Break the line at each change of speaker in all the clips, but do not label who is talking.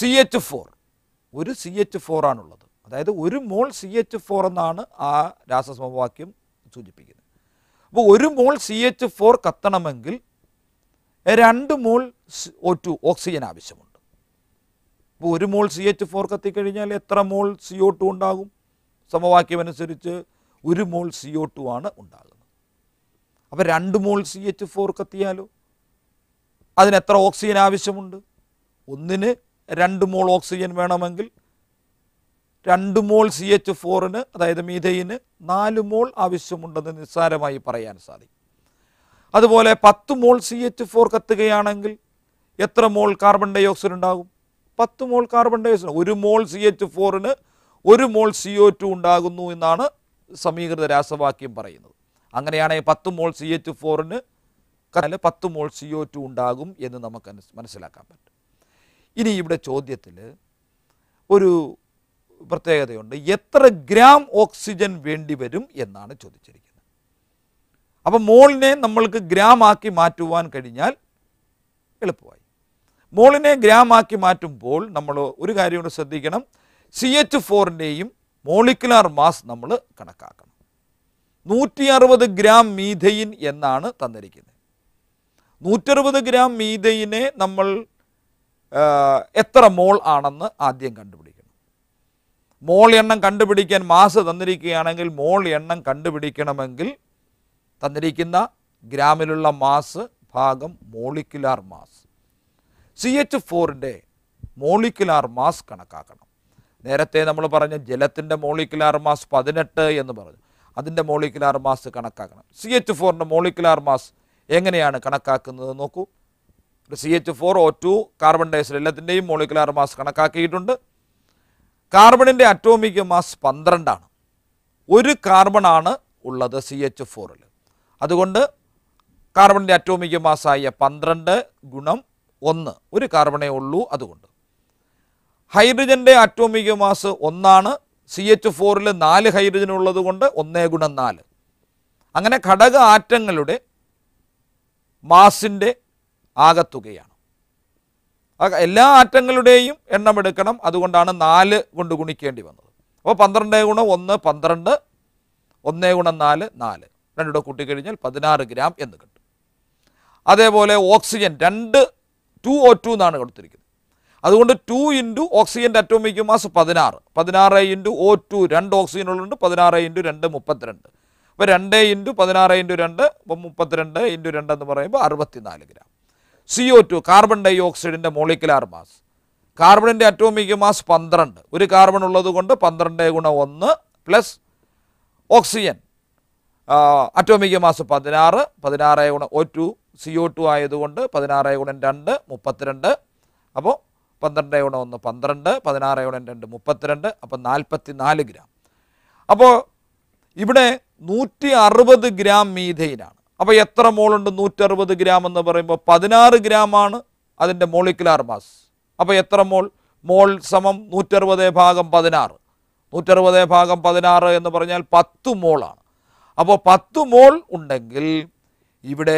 C H four ഒരു C H four ആണുള്ളത് അതായത് ഒരു മോൾ സി എച്ച് ഫോർ എന്നാണ് ആ രാസസമവാക്യം സൂചിപ്പിക്കുന്നത് അപ്പോൾ ഒരു മോൾ സി എച്ച് ഫോർ കത്തണമെങ്കിൽ രണ്ട് മോൾ ഒ ടു ഓക്സിജൻ ആവശ്യമുണ്ട് അപ്പോൾ ഒരു മോൾ സി എച്ച് ഫോർ കത്തിക്കഴിഞ്ഞാൽ എത്ര മോൾ സി ഒ ടു ഉണ്ടാകും സമവാക്യം അനുസരിച്ച് ഒരു മോൾ സി ഒ ടു ആണ് ഉണ്ടാകുന്നത് അപ്പോൾ രണ്ട് മോൾ സി എച്ച് ഫോർ കത്തിയാലോ അതിന് എത്ര ഓക്സിജൻ ആവശ്യമുണ്ട് ഒന്നിന് രണ്ട് മോൾ ഓക്സിജൻ വേണമെങ്കിൽ രണ്ട് മോൾ സി എച്ച് ഫോറിന് അതായത് മീഥയിന് നാല് മോൾ ആവശ്യമുണ്ടെന്ന് നിസ്സാരമായി പറയാൻ സാധിക്കും അതുപോലെ പത്ത് മോൾ സി എച്ച് ഫോർ കത്തുകയാണെങ്കിൽ എത്ര മോൾ കാർബൺ ഡൈ ഓക്സൈഡ് ഉണ്ടാകും പത്ത് മോൾ കാർബൺ ഡൈ ഓക്സൈഡ് ഒരു മോൾ സി എച്ച് ഫോറിന് ഒരു മോൾ സി ഒ ടു ഉണ്ടാകുന്നു എന്നാണ് സമീകൃത രാസവാക്യം പറയുന്നത് അങ്ങനെയാണെങ്കിൽ പത്ത് മോൾ സി എച്ച് ഫോറിന് പത്ത് മോൾ സി ഒ ടു ഉണ്ടാകും എന്ന് നമുക്ക് അനുസ് മനസ്സിലാക്കാൻ പറ്റും ഇനി ഇവിടെ ചോദ്യത്തിൽ ഒരു പ്രത്യേകതയുണ്ട് എത്ര ഗ്രാം ഓക്സിജൻ വേണ്ടി വരും എന്നാണ് ചോദിച്ചിരിക്കുന്നത് അപ്പം മോളിനെ നമ്മൾക്ക് ഗ്രാം ആക്കി മാറ്റുവാൻ കഴിഞ്ഞാൽ എളുപ്പമായി മോളിനെ ഗ്രാം ആക്കി മാറ്റുമ്പോൾ നമ്മൾ ഒരു കാര്യം കൂടെ ശ്രദ്ധിക്കണം സി എച്ച് ഫോറിൻ്റെയും മോളിക്കുലാർ മാസ് നമ്മൾ കണക്കാക്കണം നൂറ്റി അറുപത് ഗ്രാം മീഥയിൻ എന്നാണ് തന്നിരിക്കുന്നത് നൂറ്ററുപത് ഗ്രാം മീഥയിനെ നമ്മൾ ആ, എത്ര മോൾ ആണെന്ന് ആദ്യം കണ്ടുപിടിക്കണം മോൾ എണ്ണം കണ്ടുപിടിക്കാൻ മാസ് തന്നിരിക്കുകയാണെങ്കിൽ മോൾ എണ്ണം കണ്ടുപിടിക്കണമെങ്കിൽ തന്നിരിക്കുന്ന ഗ്രാമിലുള്ള മാസ് ഭാഗം മോളിക്കുലാർ മാസ് സി എച്ച് ഫോറിൻ്റെ മോളിക്കുലാർ മാസ് കണക്കാക്കണം നേരത്തെ നമ്മൾ പറഞ്ഞ ജലത്തിൻ്റെ മോളിക്കുലാർ മാസ് പതിനെട്ട് എന്ന് പറഞ്ഞു അതിൻ്റെ മോളിക്കുലാർ മാസ് കണക്കാക്കണം സി എച്ച് ഫോറിൻ്റെ മോളിക്കുലാർ മാസ് എങ്ങനെയാണ് കണക്കാക്കുന്നത് നോക്കൂ C H four O two carbon dioxide എല്ലാത്തിൻ്റെയും മോളിക്കുലാർ മാസ് കണക്കാക്കിയിട്ടുണ്ട് കാർബണിൻ്റെ അറ്റോമിക് മാസ് പന്ത്രണ്ടാണ് ഒരു കാർബണാണ് ഉള്ളത് സി എച്ച് ഫോറിൽ അതുകൊണ്ട് കാർബണിൻ്റെ അറ്റോമിക് മാസായ പന്ത്രണ്ട് ഗുണം ഒന്ന് ഒരു കാർബണേ ഉള്ളൂ അതുകൊണ്ട് ഹൈഡ്രജൻ്റെ അറ്റോമിക് മാസ് ഒന്നാണ് സി എച്ച് ഫോറിൽ നാല് ഹൈഡ്രജൻ ഉള്ളത് കൊണ്ട് ഒന്നേ ഗുണം നാല് അങ്ങനെ ഘടക ആറ്റങ്ങളുടെ മാസിൻ്റെ ആകത്തുകയാണ് ആ എല്ലാ ആറ്റങ്ങളുടെയും എണ്ണം എടുക്കണം അതുകൊണ്ടാണ് നാല് കൊണ്ട് ഗുണിക്കേണ്ടി വന്നത് അപ്പോൾ പന്ത്രണ്ട് ഗുണം ഒന്ന് പന്ത്രണ്ട് ഒന്നേ ഗുണം നാല് നാല് രണ്ടിവിടെ കൂട്ടിക്കഴിഞ്ഞാൽ പതിനാറ് ഗ്രാം എന്ന് കിട്ടും അതേപോലെ ഓക്സിജൻ രണ്ട് ടു ഒ ടു എന്നാണ് കൊടുത്തിരിക്കുന്നത് അതുകൊണ്ട് ടു ഇൻറ്റു ഓക്സിജൻ്റെ അറ്റോമിക് മാസ് പതിനാറ് പതിനാറ് ഇൻറ്റു ഒ ടു രണ്ട് ഓക്സിജൻ ഉള്ളുണ്ട് പതിനാറ് ഇൻറ്റു രണ്ട് മുപ്പത്തിരണ്ട് അപ്പോൾ രണ്ട് ഇൻറ്റു പതിനാറ് ഇൻറ്റു രണ്ട് അപ്പം മുപ്പത്തിരണ്ട് ഇൻറ്റു രണ്ട് എന്ന് പറയുമ്പോൾ അറുപത്തിനാല് gram C O two carbon ഡൈ ഓക്സൈഡിൻ്റെ മോളിക്കുലാർ മാസ് കാർബണിൻ്റെ അറ്റോമിക് മാസ് പന്ത്രണ്ട് ഒരു കാർബൺ ഉള്ളത് കൊണ്ട് പന്ത്രണ്ട് ഗുണം ഒന്ന് പ്ലസ് ഓക്സിജൻ അറ്റോമിക് മാസ് പതിനാറ് പതിനാറ് ഗുണം O two C O two ആയതുകൊണ്ട് പതിനാറ് ഗുണം രണ്ട് മുപ്പത്തിരണ്ട് അപ്പോൾ പന്ത്രണ്ട് ഗുണം ഒന്ന് പന്ത്രണ്ട് പതിനാറ് ഗുണം രണ്ട് മുപ്പത്തിരണ്ട് അപ്പോൾ നാൽപ്പത്തി നാല് ഗ്രാം അപ്പോൾ ഇവിടെ നൂറ്റി അറുപത് ഗ്രാം മീഥൈനാണ് അപ്പോൾ എത്ര മോളുണ്ട് നൂറ്ററുപത് ഗ്രാം എന്ന് പറയുമ്പോൾ പതിനാറ് ഗ്രാമാണ് അതിൻ്റെ മോളിക്കുലാർ മാസ് അപ്പോൾ എത്ര മോൾ മോൾ സമം നൂറ്ററുപത് ഭാഗം പതിനാറ് നൂറ്ററുപത് ഭാഗം പതിനാറ് എന്ന് പറഞ്ഞാൽ പത്ത് മോളാണ് അപ്പോൾ പത്ത് മോൾ ഉണ്ടെങ്കിൽ ഇവിടെ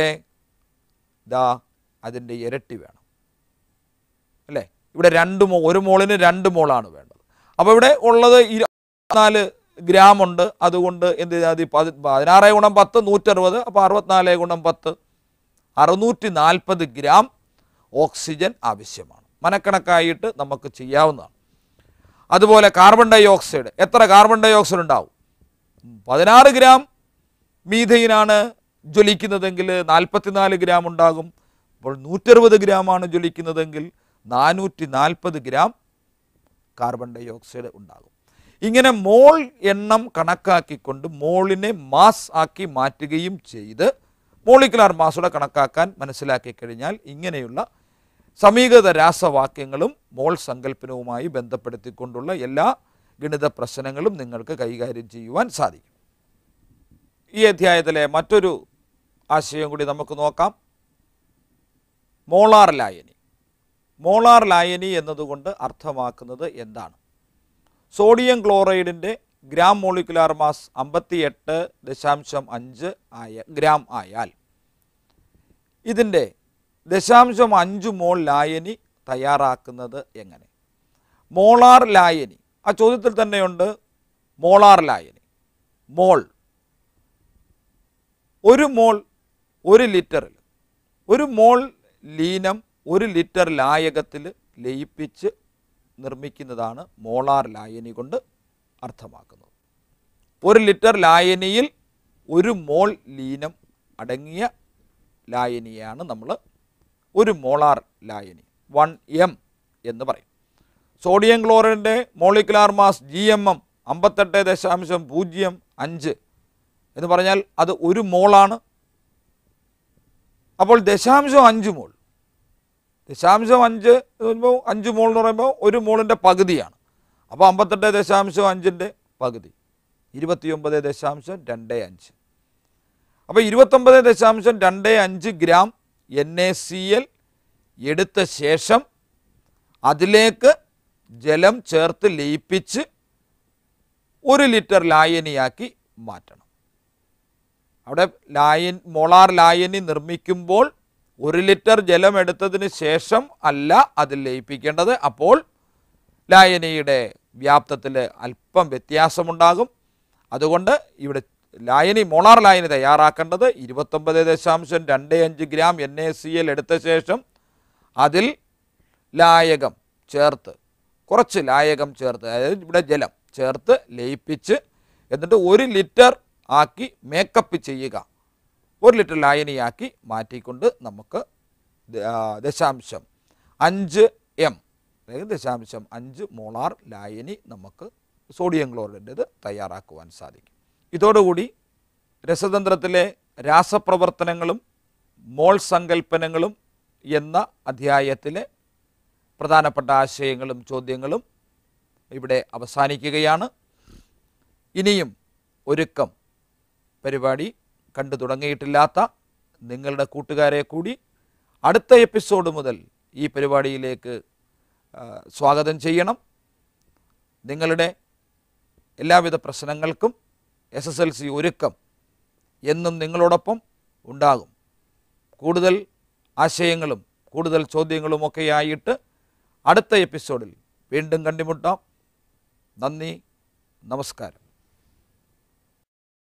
ദാ അതിൻ്റെ ഇരട്ടി വേണം അല്ലേ ഇവിടെ രണ്ട് മോ ഒരു മോളിന് രണ്ട് മോളാണ് വേണ്ടത് അപ്പോൾ ഇവിടെ ഉള്ളത് ഇരുപത്തിനാല് ഗ്രാം ഉണ്ട് അതുകൊണ്ട് എന്ത് ചെയ്താൽ മതി പതി പതിനാറ് ഗുണം പത്ത് നൂറ്ററുപത് അപ്പോൾ അറുപത്തിനാല് ഗുണം പത്ത് അറുന്നൂറ്റി നാൽപ്പത് ഗ്രാം ഓക്സിജൻ ആവശ്യമാണ് മനക്കണക്കായിട്ട് നമുക്ക് ചെയ്യാവുന്നതാണ് അതുപോലെ കാർബൺ ഡൈ ഓക്സൈഡ് എത്ര കാർബൺ ഡൈ ഓക്സൈഡ് ഉണ്ടാവും പതിനാറ് ഗ്രാം മീഥൈനാണ് ജ്വലിക്കുന്നതെങ്കിൽ നാൽപ്പത്തിനാല് ഗ്രാം ഉണ്ടാകും അപ്പോൾ നൂറ്ററുപത് ഗ്രാമാണ് ജ്വലിക്കുന്നതെങ്കിൽ നാനൂറ്റി നാൽപ്പത് ഗ്രാം കാർബൺ ഡൈ ഓക്സൈഡ് ഉണ്ടാകും ഇങ്ങനെ മോൾ എണ്ണം കണക്കാക്കിക്കൊണ്ട് മോളിനെ മാസ് ആക്കി മാറ്റുകയും ചെയ്ത് മോളിക്കുലാർ മാസൂടെ കണക്കാക്കാൻ മനസ്സിലാക്കി കഴിഞ്ഞാൽ ഇങ്ങനെയുള്ള സമീകൃത രാസവാക്യങ്ങളും മോൾ സങ്കല്പനവുമായി ബന്ധപ്പെടുത്തിക്കൊണ്ടുള്ള എല്ലാ ഗണിത പ്രശ്നങ്ങളും നിങ്ങൾക്ക് കൈകാര്യം ചെയ്യുവാൻ സാധിക്കും ഈ അധ്യായത്തിലെ മറ്റൊരു ആശയം കൂടി നമുക്ക് നോക്കാം മോളാർ ലായനി മോളാർ ലായനി എന്നതുകൊണ്ട് അർത്ഥമാക്കുന്നത് എന്താണ് സോഡിയം ക്ലോറൈഡിൻ്റെ ഗ്രാം മോളിക്കുലാർ മാസ് അമ്പത്തി എട്ട് ദശാംശം അഞ്ച് ആയ ഗ്രാം ആയാൽ ഇതിൻ്റെ ദശാംശം അഞ്ച് മോൾ ലായനി തയ്യാറാക്കുന്നത് എങ്ങനെ മോളാർ ലായനി ആ ചോദ്യത്തിൽ തന്നെയുണ്ട് മോളാർ ലായനി മോൾ ഒരു മോൾ ഒരു ലിറ്ററിൽ ഒരു മോൾ ലീനം ഒരു ലിറ്റർ ലായകത്തിൽ ലയിപ്പിച്ച് നിർമ്മിക്കുന്നതാണ് മോളാർ ലായനി കൊണ്ട് അർത്ഥമാക്കുന്നത് ഒരു ലിറ്റർ ലായനിയിൽ ഒരു മോൾ ലീനം അടങ്ങിയ ലായനിയാണ് നമ്മൾ ഒരു മോളാർ ലായനി വൺ എം എന്ന് പറയും സോഡിയം ക്ലോറൈഡിൻ്റെ molecular mass G M M അമ്പത്തെട്ട് ദശാംശം പൂജ്യം അഞ്ച് എന്ന് പറഞ്ഞാൽ അത് ഒരു മോളാണ് അപ്പോൾ ദശാംശം അഞ്ച് മോൾ ദശാംശം അഞ്ച് എന്ന് പറയുമ്പോൾ അഞ്ച് മോൾ എന്ന് പറയുമ്പോൾ ഒരു മോളിൻ്റെ പകുതിയാണ് അപ്പോൾ അമ്പത്തെട്ട് ദശാംശം അഞ്ചിൻ്റെ പകുതി ഇരുപത്തിയൊമ്പത് ദശാംശം രണ്ട് അഞ്ച് അപ്പോൾ ഇരുപത്തൊമ്പത് ദശാംശം രണ്ട് അഞ്ച് gram N A C L എടുത്ത ശേഷം അതിലേക്ക് ജലം ചേർത്ത് ലയിപ്പിച്ച് ഒരു ലിറ്റർ ലായനിയാക്കി മാറ്റണം അവിടെ ലായൻ മോളാർ ലായനി നിർമ്മിക്കുമ്പോൾ ഒരു ലിറ്റർ ജലം എടുത്തതിന് ശേഷം അല്ല അതിൽ ലയിപ്പിക്കേണ്ടത് അപ്പോൾ ലായനിയുടെ വ്യാപ്തത്തിൽ അല്പം വ്യത്യാസമുണ്ടാകും അതുകൊണ്ട് ഇവിടെ ലായനി മോളാർ ലായനി തയ്യാറാക്കേണ്ടത് ഇരുപത്തൊമ്പത് ദശാംശം രണ്ട് അഞ്ച് gram N A C L എടുത്ത ശേഷം അതിൽ ലായകം ചേർത്ത് കുറച്ച് ലായകം ചേർത്ത് അതായത് ഇവിടെ ജലം ചേർത്ത് ലയിപ്പിച്ച് എന്നിട്ട് ഒരു ലിറ്റർ ആക്കി മേക്കപ്പ് ചെയ്യുക ഒരു ലിറ്റർ ലായനിയാക്കി മാറ്റിക്കൊണ്ട് നമുക്ക് ദ- ആ, ദശാംശം അഞ്ച് എം അതായത് ദശാംശം അഞ്ച് മോളാർ ലായനി നമുക്ക് സോഡിയം ക്ലോറൈഡേത് തയ്യാറാക്കുവാൻ സാധിക്കും ഇതോടുകൂടി രസതന്ത്രത്തിലെ രാസപ്രവർത്തനങ്ങളും മോൾ സങ്കല്പനങ്ങളും എന്ന അധ്യായത്തിലെ പ്രധാനപ്പെട്ട ആശയങ്ങളും ചോദ്യങ്ങളും ഇവിടെ അവസാനിക്കുകയാണ് ഇനിയും ഒരുക്കം പരിപാടി കണ്ടു തുടങ്ങിയിട്ടില്ലാത്ത നിങ്ങളുടെ കൂട്ടുകാരെ കൂടി അടുത്ത എപ്പിസോഡ് മുതൽ ഈ പരിപാടിയിലേക്ക് ആ, സ്വാഗതം ചെയ്യണം നിങ്ങളുടെ എല്ലാവിധ പ്രശ്നങ്ങൾക്കും എസ് എസ് എൽ സി ഒരുക്കം എന്നും നിങ്ങളോടൊപ്പം ഉണ്ടാകും കൂടുതൽ ആശയങ്ങളും കൂടുതൽ ചോദ്യങ്ങളുമൊക്കെയായിട്ട് അടുത്ത എപ്പിസോഡിൽ വീണ്ടും കണ്ടുമുട്ടാം നന്ദി നമസ്കാരം